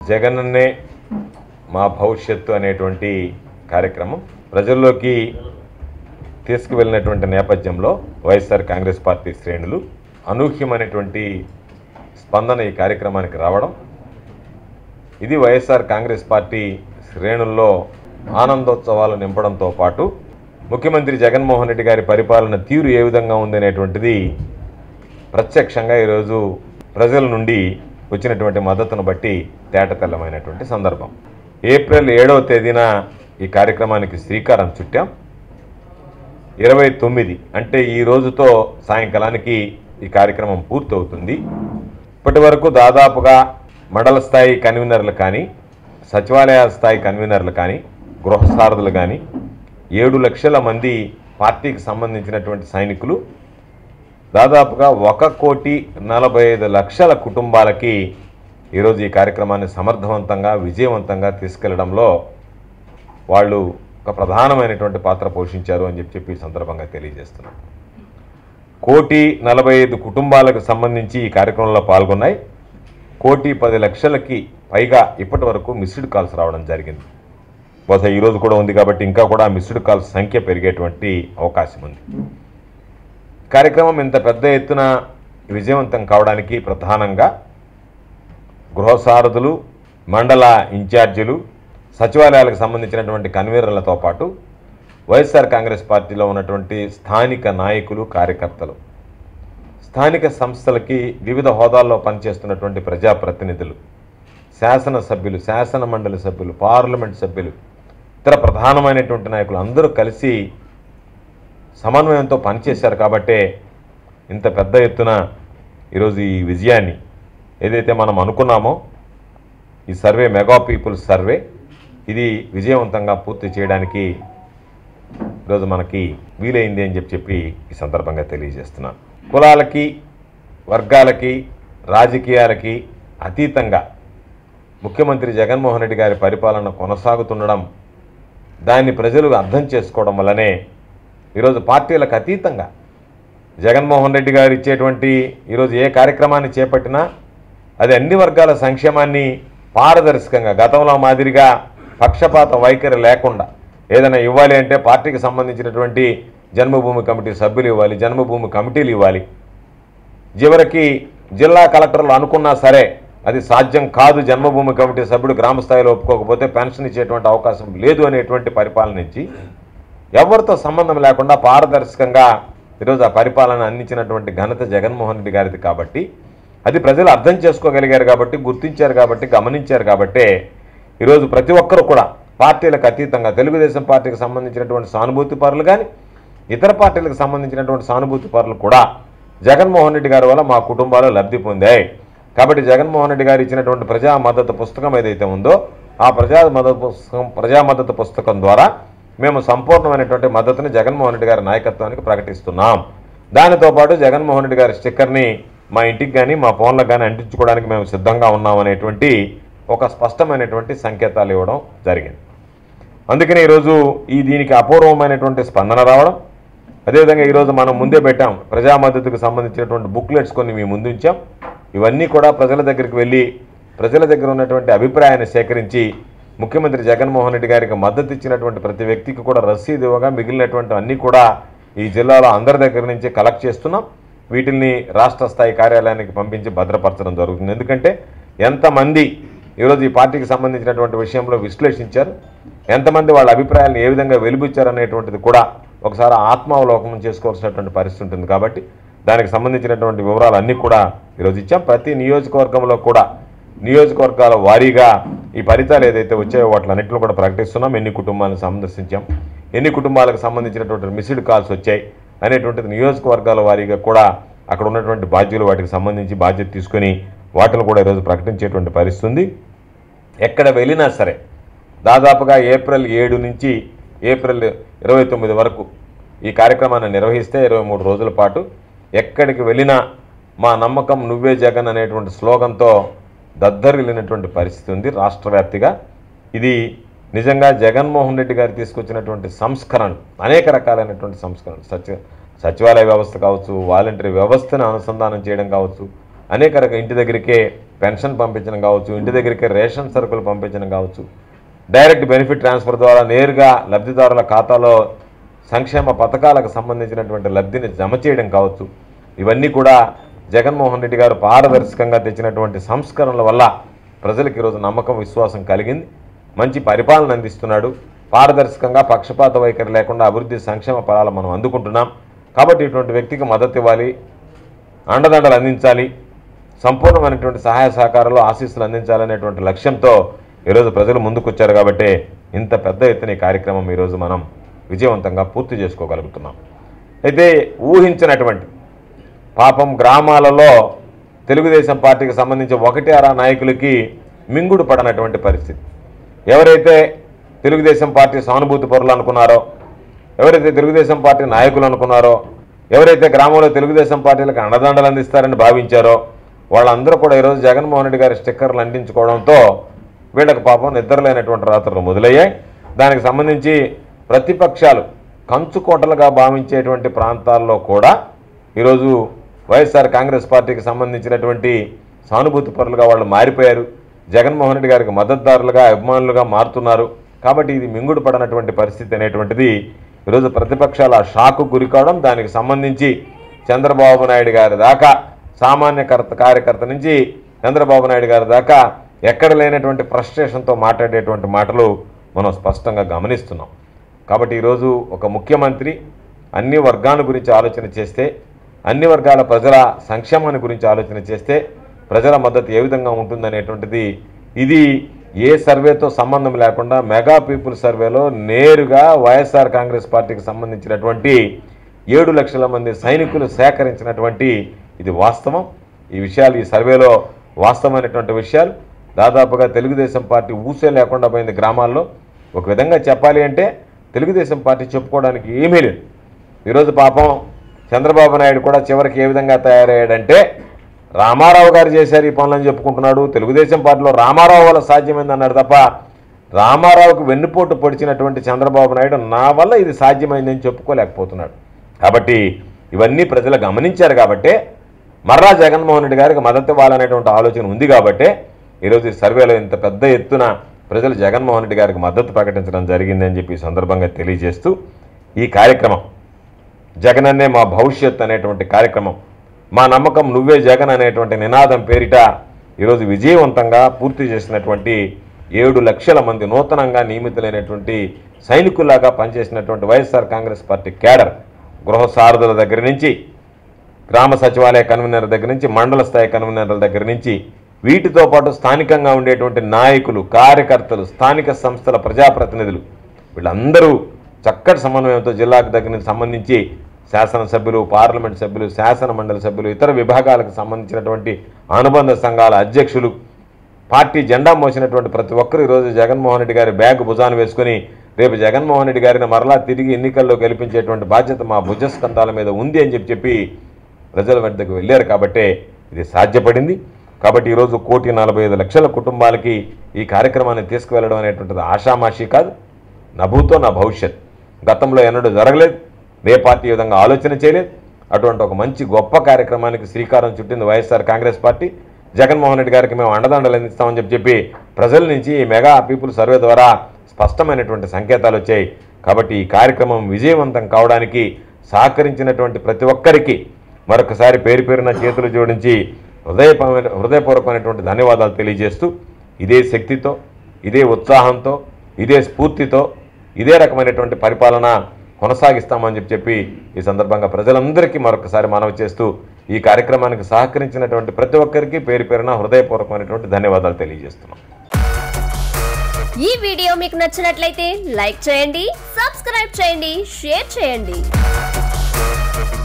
జగనన్నే మా భవిష్యత్తు అనేటువంటి కార్యక్రమం ప్రజల్లోకి తీసుకువెళ్ళినటువంటి నేపథ్యంలో వైఎస్ఆర్ కాంగ్రెస్ పార్టీ శ్రేణులు అనూహ్యమైనటువంటి స్పందన ఈ కార్యక్రమానికి రావడం ఇది వైఎస్ఆర్ కాంగ్రెస్ పార్టీ శ్రేణుల్లో ఆనందోత్సవాలు నింపడంతో పాటు ముఖ్యమంత్రి జగన్మోహన్ రెడ్డి గారి పరిపాలన తీరు ఏ విధంగా ఉందనేటువంటిది ప్రత్యక్షంగా ఈరోజు ప్రజల నుండి వచ్చినటువంటి మద్దతును బట్టి తేటతెల్లమైనటువంటి సందర్భం ఏప్రిల్ ఏడవ తేదీన ఈ కార్యక్రమానికి శ్రీకారం చుట్టాం ఇరవై తొమ్మిది అంటే ఈ రోజుతో సాయంకాలానికి ఈ కార్యక్రమం పూర్తవుతుంది ఇప్పటి వరకు దాదాపుగా మండల స్థాయి కన్వీనర్లు కానీ సచివాలయ స్థాయి కన్వీనర్లు కానీ గృహ సారథులు కానీ ఏడు లక్షల మంది పార్టీకి సంబంధించినటువంటి సైనికులు దాదాపుగా ఒక కోటి నలభై ఐదు లక్షల కుటుంబాలకి ఈరోజు ఈ కార్యక్రమాన్ని సమర్థవంతంగా విజయవంతంగా తీసుకెళ్లడంలో వాళ్ళు ఒక ప్రధానమైనటువంటి పాత్ర పోషించారు అని చెప్పి చెప్పి ఈ సందర్భంగా తెలియజేస్తున్నాం కోటి నలభై ఐదు కుటుంబాలకు సంబంధించి ఈ కార్యక్రమంలో పాల్గొన్నాయి కోటి పది లక్షలకి పైగా ఇప్పటి వరకు మిస్డ్ కాల్స్ రావడం జరిగింది బహుశా ఈరోజు కూడా ఉంది కాబట్టి ఇంకా కూడా మిస్డ్ కాల్స్ సంఖ్య పెరిగేటువంటి అవకాశం ఉంది కార్యక్రమం ఇంత పెద్ద ఎత్తున విజయవంతం కావడానికి ప్రధానంగా గృహసారథులు మండల ఇన్ఛార్జీలు సచివాలయాలకు సంబంధించినటువంటి కన్వీనర్లతో పాటు వైఎస్ఆర్ కాంగ్రెస్ పార్టీలో ఉన్నటువంటి స్థానిక నాయకులు కార్యకర్తలు స్థానిక సంస్థలకి వివిధ హోదాల్లో పనిచేస్తున్నటువంటి ప్రజాప్రతినిధులు శాసనసభ్యులు శాసన మండలి సభ్యులు పార్లమెంట్ సభ్యులు ఇతర ప్రధానమైనటువంటి నాయకులు అందరూ కలిసి సమన్వయంతో పనిచేశారు కాబట్టే ఇంత పెద్ద ఎత్తున ఈరోజు ఈ విజయాన్ని ఏదైతే మనం అనుకున్నామో ఈ సర్వే మెగా పీపుల్స్ సర్వే ఇది విజయవంతంగా పూర్తి చేయడానికి ఈరోజు మనకి వీలైంది అని చెప్పి చెప్పి ఈ సందర్భంగా తెలియజేస్తున్నాను కులాలకి వర్గాలకి రాజకీయాలకి అతీతంగా ముఖ్యమంత్రి జగన్మోహన్ రెడ్డి గారి పరిపాలన కొనసాగుతుండడం దాన్ని ప్రజలు అర్థం చేసుకోవడం వల్లనే ఈరోజు పార్టీలకు అతీతంగా జగన్మోహన్ రెడ్డి గారు ఇచ్చేటువంటి ఈరోజు ఏ కార్యక్రమాన్ని చేపట్టినా అది అన్ని వర్గాల సంక్షేమాన్ని పారదర్శకంగా గతంలో మాదిరిగా పక్షపాత వైఖరి లేకుండా ఏదైనా ఇవ్వాలి అంటే పార్టీకి సంబంధించినటువంటి జన్మభూమి కమిటీ సభ్యులు ఇవ్వాలి జన్మభూమి కమిటీలు ఇవ్వాలి చివరికి జిల్లా కలెక్టర్లు అనుకున్నా సరే అది సాధ్యం కాదు జన్మభూమి కమిటీ సభ్యుడు గ్రామ స్థాయిలో ఒప్పుకోకపోతే పెన్షన్ ఇచ్చేటువంటి అవకాశం లేదు అనేటువంటి పరిపాలన నుంచి ఎవరితో సంబంధం లేకుండా పారదర్శకంగా ఈరోజు ఆ పరిపాలన అందించినటువంటి ఘనత జగన్మోహన్ రెడ్డి గారిది కాబట్టి అది ప్రజలు అర్థం చేసుకోగలిగారు కాబట్టి గుర్తించారు కాబట్టి గమనించారు కాబట్టే ఈరోజు ప్రతి ఒక్కరు కూడా పార్టీలకు అతీతంగా తెలుగుదేశం పార్టీకి సంబంధించినటువంటి సానుభూతి పరులు కానీ ఇతర పార్టీలకు సంబంధించినటువంటి సానుభూతి పరులు కూడా జగన్మోహన్ రెడ్డి గారి వల్ల మా కుటుంబాలు లబ్ధి పొందాయి కాబట్టి జగన్మోహన్ రెడ్డి గారు ఇచ్చినటువంటి ప్రజా మద్దతు పుస్తకం ఏదైతే ఉందో ఆ ప్రజా మద్దతు పుస్తకం ప్రజా మద్దతు పుస్తకం ద్వారా మేము సంపూర్ణమైనటువంటి మద్దతుని జగన్మోహన్ రెడ్డి గారి నాయకత్వానికి ప్రకటిస్తున్నాం దానితో పాటు జగన్మోహన్ రెడ్డి గారి స్టిక్కర్ని మా ఇంటికి కానీ మా ఫోన్లకు కానీ అంటించుకోవడానికి మేము సిద్ధంగా ఉన్నాం అనేటువంటి ఒక స్పష్టమైనటువంటి సంకేతాలు ఇవ్వడం జరిగింది అందుకని ఈరోజు ఈ దీనికి అపూర్వమైనటువంటి స్పందన రావడం అదేవిధంగా ఈరోజు మనం ముందే పెట్టాం ప్రజా మద్దతుకు సంబంధించినటువంటి బుక్లెట్స్ కొన్ని మీ ముందు ఉంచాం ఇవన్నీ కూడా ప్రజల దగ్గరికి వెళ్ళి ప్రజల దగ్గర ఉన్నటువంటి అభిప్రాయాన్ని సేకరించి ముఖ్యమంత్రి జగన్మోహన్ రెడ్డి గారికి మద్దతు ఇచ్చినటువంటి ప్రతి వ్యక్తికి కూడా రసీదు ఇవ్వగా మిగిలినటువంటి అన్నీ కూడా ఈ జిల్లాలో అందరి దగ్గర నుంచి కలెక్ట్ చేస్తున్నాం వీటిని రాష్ట్ర స్థాయి కార్యాలయానికి పంపించి భద్రపరచడం జరుగుతుంది ఎందుకంటే ఎంతమంది ఈరోజు ఈ పార్టీకి సంబంధించినటువంటి విషయంలో విశ్లేషించారు ఎంతమంది వాళ్ళ అభిప్రాయాలను ఏ విధంగా వెలిబుచ్చారు అనేటువంటిది కూడా ఒకసారి ఆత్మావలోకనం చేసుకోవాల్సినటువంటి పరిస్థితి ఉంటుంది కాబట్టి దానికి సంబంధించినటువంటి వివరాలు అన్నీ కూడా ఈరోజు ఇచ్చాం ప్రతి నియోజకవర్గంలో కూడా నియోజకవర్గాల వారీగా ఈ ఫలితాలు ఏదైతే వచ్చాయో వాటిలన్నింటిలో కూడా ప్రకటిస్తున్నాం ఎన్ని కుటుంబాలను సందర్శించాం ఎన్ని కుటుంబాలకు సంబంధించినటువంటి మిస్డ్ కాల్స్ వచ్చాయి అనేటువంటిది నియోజకవర్గాల వారీగా కూడా అక్కడ ఉన్నటువంటి బాధ్యులు వాటికి సంబంధించి బాధ్యత తీసుకొని వాటిని కూడా ఈరోజు ప్రకటించేటువంటి పరిస్థితి ఉంది ఎక్కడ వెళ్ళినా సరే దాదాపుగా ఏప్రిల్ ఏడు నుంచి ఏప్రిల్ ఇరవై తొమ్మిది వరకు ఈ కార్యక్రమాన్ని నిర్వహిస్తే ఇరవై మూడు రోజుల పాటు ఎక్కడికి వెళ్ళినా మా నమ్మకం నువ్వే జగన్ అనేటువంటి స్లోగన్తో దద్దరిల్లినటువంటి పరిస్థితి ఉంది రాష్ట్ర వ్యాప్తిగా ఇది నిజంగా జగన్మోహన్ రెడ్డి గారు తీసుకొచ్చినటువంటి సంస్కరణలు అనేక రకాలైనటువంటి సంస్కరణలు సచివ సచివాలయ వ్యవస్థ కావచ్చు వాలంటరీ వ్యవస్థను అనుసంధానం చేయడం కావచ్చు అనేక రకాల ఇంటి దగ్గరికే పెన్షన్ పంపించడం కావచ్చు ఇంటి దగ్గరికే రేషన్ సరుకులు పంపించడం కావచ్చు డైరెక్ట్ బెనిఫిట్ ట్రాన్స్ఫర్ ద్వారా నేరుగా లబ్ధిదారుల ఖాతాలో సంక్షేమ పథకాలకు సంబంధించినటువంటి లబ్ధిని జమ చేయడం కావచ్చు ఇవన్నీ కూడా జగన్మోహన్ రెడ్డి గారు పారదర్శకంగా తెచ్చినటువంటి సంస్కరణల వల్ల ప్రజలకు ఈరోజు నమ్మకం విశ్వాసం కలిగింది మంచి పరిపాలన అందిస్తున్నాడు పారదర్శకంగా పక్షపాత వైఖరి లేకుండా అభివృద్ధి సంక్షేమ ఫలాలు మనం అందుకుంటున్నాం కాబట్టి ఇటువంటి వ్యక్తికి మద్దతు ఇవ్వాలి అండదండలు అందించాలి సంపూర్ణమైనటువంటి సహాయ సహకారాలు ఆశీస్సులు అందించాలనేటువంటి లక్ష్యంతో ఈరోజు ప్రజలు ముందుకొచ్చారు కాబట్టి ఇంత పెద్ద ఎత్తున ఈ కార్యక్రమం ఈరోజు మనం విజయవంతంగా పూర్తి చేసుకోగలుగుతున్నాం అయితే ఊహించినటువంటి పాపం గ్రామాలలో తెలుగుదేశం పార్టీకి సంబంధించి ఒకటి అరా నాయకులకి మింగుడు పడనటువంటి పరిస్థితి ఎవరైతే తెలుగుదేశం పార్టీ సానుభూతి పరులు అనుకున్నారో ఎవరైతే తెలుగుదేశం పార్టీ నాయకులు అనుకున్నారో ఎవరైతే గ్రామంలో తెలుగుదేశం పార్టీలకు అండదండలు అందిస్తారని భావించారో వాళ్ళందరూ కూడా ఈరోజు జగన్మోహన్ రెడ్డి గారి స్టిక్కర్లు అంటించుకోవడంతో వీళ్ళకి పాపం నిద్రలేనటువంటి రాత్రులు మొదలయ్యాయి దానికి సంబంధించి ప్రతిపక్షాలు కంచుకోటలుగా భావించేటువంటి ప్రాంతాల్లో కూడా ఈరోజు వైఎస్ఆర్ కాంగ్రెస్ పార్టీకి సంబంధించినటువంటి సానుభూతి పరులుగా వాళ్ళు మారిపోయారు జగన్మోహన్ రెడ్డి గారికి మద్దతుదారులుగా అభిమానులుగా మారుతున్నారు కాబట్టి ఇది మింగుడు పడనటువంటి పరిస్థితి అనేటువంటిది ఈరోజు ప్రతిపక్షాల షాకు గురికావడం దానికి సంబంధించి చంద్రబాబు నాయుడు గారి దాకా సామాన్య కర్త కార్యకర్త నుంచి చంద్రబాబు నాయుడు గారి దాకా ఎక్కడ లేనటువంటి ఫ్రస్ట్రేషన్తో మాట్లాడేటువంటి మాటలు మనం స్పష్టంగా గమనిస్తున్నాం కాబట్టి ఈరోజు ఒక ముఖ్యమంత్రి అన్ని వర్గాల గురించి ఆలోచన చేస్తే అన్ని వర్గాల ప్రజల సంక్షేమాన్ని గురించి ఆలోచన చేస్తే ప్రజల మద్దతు ఏ విధంగా ఉంటుందనేటువంటిది ఇది ఏ సర్వేతో సంబంధం లేకుండా మెగా పీపుల్ సర్వేలో నేరుగా వైఎస్ఆర్ కాంగ్రెస్ పార్టీకి సంబంధించినటువంటి ఏడు లక్షల మంది సైనికులు సేకరించినటువంటి ఇది వాస్తవం ఈ విషయాలు ఈ సర్వేలో వాస్తవమైనటువంటి విషయాలు దాదాపుగా తెలుగుదేశం పార్టీ ఊసే లేకుండా పోయింది గ్రామాల్లో ఒక విధంగా చెప్పాలి అంటే తెలుగుదేశం పార్టీ చెప్పుకోవడానికి ఏమీ లేదు ఈరోజు పాపం చంద్రబాబు నాయుడు కూడా చివరికి ఏ విధంగా తయారయ్యాడంటే రామారావు గారు చేశారు ఈ పనులని చెప్పుకుంటున్నాడు తెలుగుదేశం పార్టీలో రామారావు వల్ల సాధ్యమైంది అన్నాడు తప్ప రామారావుకు వెన్నుపోటు పొడిచినటువంటి చంద్రబాబు నాయుడు నా వల్ల ఇది సాధ్యమైందని చెప్పుకోలేకపోతున్నాడు కాబట్టి ఇవన్నీ ప్రజలు గమనించారు కాబట్టే మర్రా జగన్మోహన్ రెడ్డి గారికి మద్దతు ఇవ్వాలనేటువంటి ఆలోచన ఉంది కాబట్టే ఈరోజు ఈ సర్వేలో ఇంత పెద్ద ఎత్తున ప్రజలు జగన్మోహన్ రెడ్డి గారికి మద్దతు ప్రకటించడం జరిగిందని చెప్పి ఈ సందర్భంగా తెలియజేస్తూ ఈ కార్యక్రమం జగనన్నే మా భవిష్యత్ అనేటువంటి కార్యక్రమం మా నమ్మకం నువ్వే జగన్ అనేటువంటి నినాదం పేరిట ఈరోజు విజయవంతంగా పూర్తి చేసినటువంటి ఏడు లక్షల మంది నూతనంగా నియమితులైనటువంటి సైనికుల్లాగా పనిచేసినటువంటి వైఎస్ఆర్ కాంగ్రెస్ పార్టీ కేడర్ గృహ సారథుల దగ్గర నుంచి గ్రామ సచివాలయ కన్వీనర్ దగ్గర నుంచి మండల స్థాయి కన్వీనర్ల దగ్గర నుంచి వీటితో పాటు స్థానికంగా ఉండేటువంటి నాయకులు కార్యకర్తలు స్థానిక సంస్థల ప్రజాప్రతినిధులు వీళ్ళందరూ చక్కటి సమన్వయంతో జిల్లాకు దగ్గర సంబంధించి శాసనసభ్యులు పార్లమెంట్ సభ్యులు శాసన మండలి సభ్యులు ఇతర విభాగాలకు సంబంధించినటువంటి అనుబంధ సంఘాల అధ్యక్షులు పార్టీ జెండా మోసినటువంటి ప్రతి ఒక్కరు ఈరోజు జగన్మోహన్ రెడ్డి గారి బ్యాగ్ భుజాన వేసుకుని రేపు జగన్మోహన్ రెడ్డి గారిని మరలా తిరిగి ఎన్నికల్లో గెలిపించేటువంటి బాధ్యత మా భుజస్కంధాల మీద ఉంది అని చెప్పి చెప్పి ప్రజల వద్దకు వెళ్ళారు కాబట్టే ఇది సాధ్యపడింది కాబట్టి ఈరోజు కోటి నలభై ఐదు లక్షల కుటుంబాలకి ఈ కార్యక్రమాన్ని తీసుకువెళ్ళడం అనేటువంటిది ఆషామాషి కాదు నభూతో నా భవిష్యత్ గతంలో ఎన్నడూ జరగలేదు ఏ పార్టీ ఈ విధంగా ఆలోచన చేయలేదు అటువంటి ఒక మంచి గొప్ప కార్యక్రమానికి శ్రీకారం చుట్టింది YSR Congress party Jaganmohan Reddy గారికి మేము అండదండలు అందిస్తామని చెప్పి చెప్పి ప్రజల నుంచి ఈ మెగా పీపుల్ సర్వే ద్వారా స్పష్టమైనటువంటి సంకేతాలు వచ్చాయి కాబట్టి ఈ కార్యక్రమం విజయవంతం కావడానికి సహకరించినటువంటి ప్రతి ఒక్కరికి మరొకసారి పేరు పేరున చేతులు జోడించి హృదయపరమైన హృదయపూర్వకమైనటువంటి ధన్యవాదాలు తెలియజేస్తూ ఇదే శక్తితో ఇదే ఉత్సాహంతో ఇదే స్ఫూర్తితో ఇదే రకమైనటువంటి పరిపాలన కొనసాగిస్తామని చెప్పి చెప్పి ఈ సందర్భంగా ప్రజలందరికీ మరొకసారి మనవి చేస్తూ ఈ కార్యక్రమానికి సహకరించినటువంటి ప్రతి ఒక్కరికి పేరు పేరున హృదయపూర్వకమైనటువంటి ధన్యవాదాలు తెలియజేస్తున్నాం ఈ వీడియో మీకు నచ్చినట్లయితే లైక్ చేయండి సబ్స్క్రైబ్ చేయండి షేర్ చేయండి